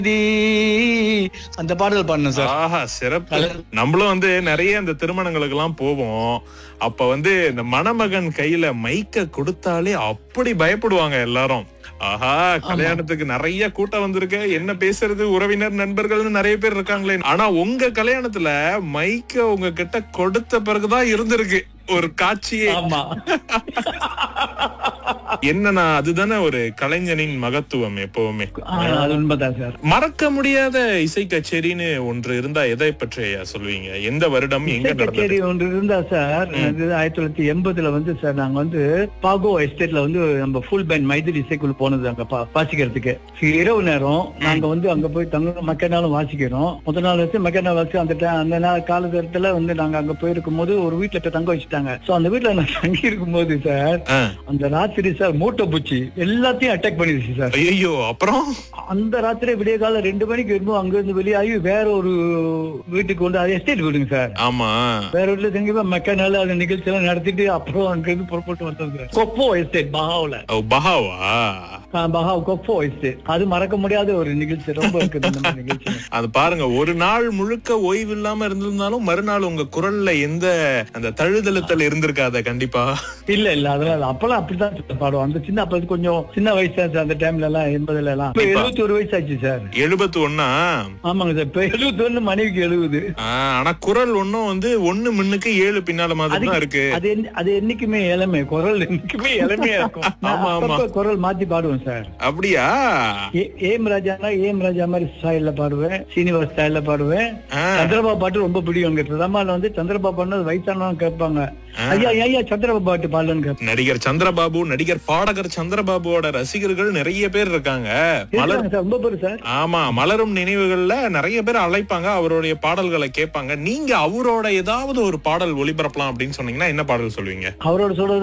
அந்த பாடல் பாடணும் சார் ஆஹா சிறப்பு நம்மளும் வந்து நிறைய இந்த திருமணங்களுக்கு எல்லாம் போவோம் அப்ப வந்து இந்த மணமகன் கையில மைக்க கொடுத்தாலே அப்படி பயப்படுவாங்க எல்லாரும் ஆஹா கல்யாணத்துக்கு நிறைய கூட்டம் வந்திருக்கு என்ன பேசுறது உறவினர் நண்பர்கள்னு நிறைய பேர் இருக்காங்களே ஆனா உங்க கல்யாணத்துல மைக்க உங்க கிட்ட கொடுத்த பிறகுதான் இருந்திருக்கு ஒரு காட்சியே ஆமா என்னன்னா அதுதானே ஒரு கலைஞனின் மகத்துவம் எப்பவுமே ஆ, அது உண்மைதான் சார் மறக்க முடியாத இசை கச்சேரின்னு ஒன்று இருந்தா எதை பற்றி ஐயா சொல்லுவீங்க எந்த வருடம் எங்க இசை நடந்தது கச்சேரி ஒன்று இருந்தா சார் அது ஆயிரத்தி தொள்ளாயிரத்தி எண்பதுல வந்து சார் நாங்க வந்து பாகோ எஸ்டேட்ல வந்து நம்ம ஃபுல் பேண்ட் மைதிரி இசைக்குழு போனது அங்க பா- வாசிக்கிறதுக்கு இரவு நேரம் நாங்க வந்து அங்க போய் தங்க மக்கள் நாளும் வாசிக்கிறோம் முதல் நாள் வச்சு மக்கள் நாள் வச்சு அந்த time- அந்த நாள் காலகட்டத்துல வந்து நாங்க அங்க போயிருக்கும் போது ஒரு வீட்டுல போய் தங்க வச்சுட்டாங்க சோ அந்த வீட்டுல நான் தங்கி இருக்கும் போது சார் ஆ. அந்த ராத்திரி சார் மூட்டை பூச்சி எல்லாத்தையும் அட்டாக் பண்ணிருச்சு சார் ஐயோ அப்புறம் அந்த ராத்திரி விடிய காலம் ரெண்டு மணிக்கு வரும்போது அங்க இருந்து வெளியாகி வேற ஒரு வீட்டுக்கு வந்து அது எஸ்டேட் வீடுங்க சார் ஆமா வேற வீட்டுல தங்கி போய் மெக்க நாள் அந்த நிகழ்ச்சி எல்லாம் நடத்திட்டு அப்புறம் அங்க இருந்து புறப்பட்டு வந்தது கொப்போ எஸ்டேட் பஹாவுல ஓ, பஹாவா ஆ, பஹாவ் கொப்போ எஸ்டேட் அது மறக்க முடியாத ஒரு நிகழ்ச்சி ரொம்ப இருக்குது அந்த மாதிரி நிகழ்ச்சி அது பாருங்க ஒரு நாள் முழுக்க ஓய்வு இல்லாம இருந்திருந்தாலும் மறுநாள் உங்க குரல்ல எந்த அந்த தழுதழுத்தல் இருந்திருக்காத கண்டிப்பா இல்ல இல்ல அதெல்லாம் அப்பெல்லாம் அப்படிதான் சார் பாடுவோம் அந்த சின்ன அப்ப கொஞ்சம் சின்ன வயசு தான் சார் அந்த டைம்ல எல்லாம் எண்பதுல எல்லாம் இப்ப எழுபத்தி ஒரு வயசு ஆச்சு சார் எழுபத்து ஒன்னா ஆமாங்க சார் இப்ப எழுபத்தி ஒண்ணு மனைவிக்கு எழுபது ஆனா குரல் ஒன்னும் வந்து ஒண்ணு முன்னுக்கு ஏழு பின்னால மாதிரி தான் இருக்கு அது என்ன- அது என்னைக்குமே இளமை குரல் என்னைக்குமே இளமையா இருக்கும் நான் ஆமா, ஆமா. அப்பப்ப குரல் மாத்தி பாடுவேன் சார் அப்படியா ஏ- ஏம் ராஜானா ஏம் ராஜா மாதிரி ஸ்டைல்ல பாடுவேன் சீனிவாஸ் ஸ்டைல்ல பாடுவேன் ஆ. சந்திரபாபு பாட்டு ரொம்ப பிடிக்கும் எங்க பிரதமால வந்து சந்திரபாபு பண்ணது வயசானவங்க கேட்பாங்க ஐயா ஐயா சந்திரபாபு பாட்டு பாடலன்னு கேட்பாங்க நடிகர் சந்திரபாபு நடிகர் பாடகர் சந்திரபாபுவோட ரசிகர்கள் நிறைய பேர் இருக்காங்க மலர் இருக்காங்க சார் ரொம்ப பேரு சார் ஆமா மலரும் நினைவுகள்ல நிறைய பேர் அழைப்பாங்க அவருடைய பாடல்களை கேட்பாங்க நீங்க அவரோட ஏதாவது ஒரு பாடல் ஒளிபரப்பலாம் அப்படின்னு சொன்னீங்கன்னா என்ன பாடல் சொல்லுவீங்க அவரோட சொல்றது